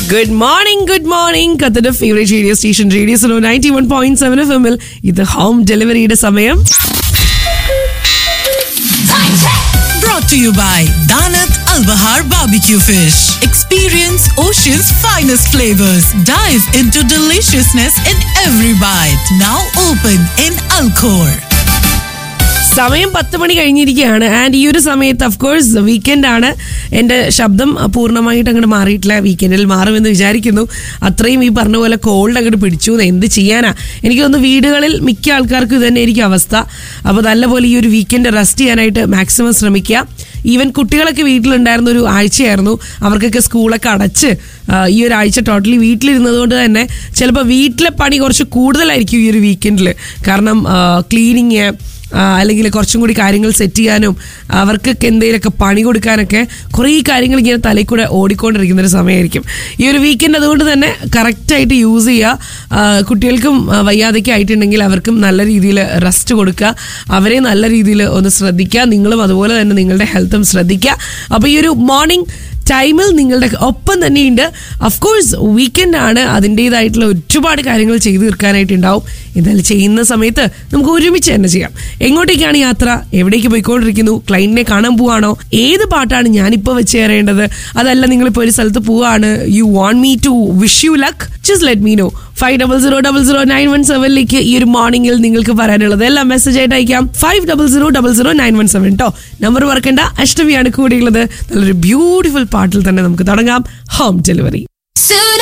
Good morning good morning കത്തിന്റെ favourite radio station radio സലോ ninety one point seven F എമ്മിൽ ഇത് home ഡെലിവറിയുടെ സമയം Brought to you by Danat Al Bahar Barbecue Fish. Experience Ocean's finest flavors. Dive into deliciousness in every bite. Now open in Alcor. സമയം പത്ത് മണി കഴിഞ്ഞിരിക്കുകയാണ് and ഈ ഒരു സമയത്ത് ഓഫ് കോഴ്സ് വീക്കെൻഡ് ആണ് എൻ്റെ ശബ്ദം പൂർണ്ണമായിട്ട് അങ്ങോട്ട് മാറിയിട്ടില്ല വീക്കെൻഡിൽ മാറുമെന്ന് വിചാരിക്കുന്നു അത്രയും ഈ പറഞ്ഞ പോലെ കോൾഡ് അങ്ങോട്ട് പിടിച്ചു എന്ന് എന്ത് ചെയ്യാനാ എനിക്ക് തോന്നുന്നു വീടുകളിൽ മിക്ക ആൾക്കാർക്കും ഇത് തന്നെയായിരിക്കും അവസ്ഥ അപ്പോൾ നല്ലപോലെ ഈ ഒരു വീക്കെൻഡ് റെസ്റ്റ് ചെയ്യാനായിട്ട് മാക്സിമം ശ്രമിക്കുക ഈവൻ കുട്ടികളൊക്കെ വീട്ടിലുണ്ടായിരുന്ന ഒരു ആഴ്ചയായിരുന്നു അവർക്കൊക്കെ സ്കൂളൊക്കെ അടച്ച് ആ, ഈ ഒരു ആഴ്ച ടോട്ടലി വീട്ടിലിരുന്നത് കൊണ്ട് തന്നെ ചിലപ്പോൾ വീട്ടിലെ പണി കുറച്ച് കൂടുതലായിരിക്കും ഈ ഒരു വീക്കെൻഡിൽ കാരണം ക്ലീനിങ് അല്ലെങ്കിൽ കുറച്ചും കൂടി കാര്യങ്ങൾ സെറ്റ് ചെയ്യാനും അവർക്കൊക്കെ എന്തെങ്കിലുമൊക്കെ പണി കൊടുക്കാനൊക്കെ കുറേ കാര്യങ്ങൾ ഇങ്ങനെ തലയിൽ കൂടെ ഓടിക്കൊണ്ടിരിക്കുന്ന ഒരു സമയമായിരിക്കും ഈ ഒരു വീക്കെൻഡ് അതുകൊണ്ട് തന്നെ കറക്റ്റായിട്ട് യൂസ് ചെയ്യുക ആ, കുട്ടികൾക്കും ആ, വയ്യാതൊക്കെ ആയിട്ടുണ്ടെങ്കിൽ അവർക്കും നല്ല രീതിയിൽ റെസ്റ്റ് കൊടുക്കുക അവരെ നല്ല രീതിയിൽ ഒന്ന് ശ്രദ്ധിക്കുക നിങ്ങളും അതുപോലെ തന്നെ നിങ്ങളുടെ ഹെൽത്തും ശ്രദ്ധിക്കുക അപ്പോൾ ഈ ഒരു മോർണിംഗ് ടൈമിൽ നിങ്ങളുടെ ഒപ്പം തന്നെയുണ്ട് അഫ്കോഴ്സ് വീക്കെൻഡ് ആണ് അതിൻ്റെതായിട്ടുള്ള ഒരുപാട് കാര്യങ്ങൾ ചെയ്തു തീർക്കാനായിട്ടുണ്ടാവും എന്തായാലും ചെയ്യുന്ന സമയത്ത് നമുക്ക് ഒരുമിച്ച് തന്നെ ചെയ്യാം എങ്ങോട്ടേക്കാണ് യാത്ര എവിടേക്ക് പോയിക്കൊണ്ടിരിക്കുന്നു ക്ലൈന്റിനെ കാണാൻ പോവാണോ ഏത് പാട്ടാണ് ഞാനിപ്പോൾ വെച്ച് തരേണ്ടത് അതല്ല നിങ്ങളിപ്പോൾ ഒരു സ്ഥലത്ത് പോവാണ് you want me to wish you luck just let me know five double zero double zero nine one സെവനിലേക്ക് ഈ ഒരു മോർണിംഗിൽ നിങ്ങൾക്ക് പറയാനുള്ളത് എല്ലാം മെസ്സേജ് ആയിട്ട് അയക്കാം five double zero double zero nine one seven കേട്ടോ നമ്പർ മറക്കണ്ട അഷ്ടമിയാണ് കൂടിയുള്ളത് നല്ലൊരു ബ്യൂട്ടിഫുൾ പാട്ടിൽ തന്നെ നമുക്ക് തുടങ്ങാം ഹോം ഡെലിവറി Soon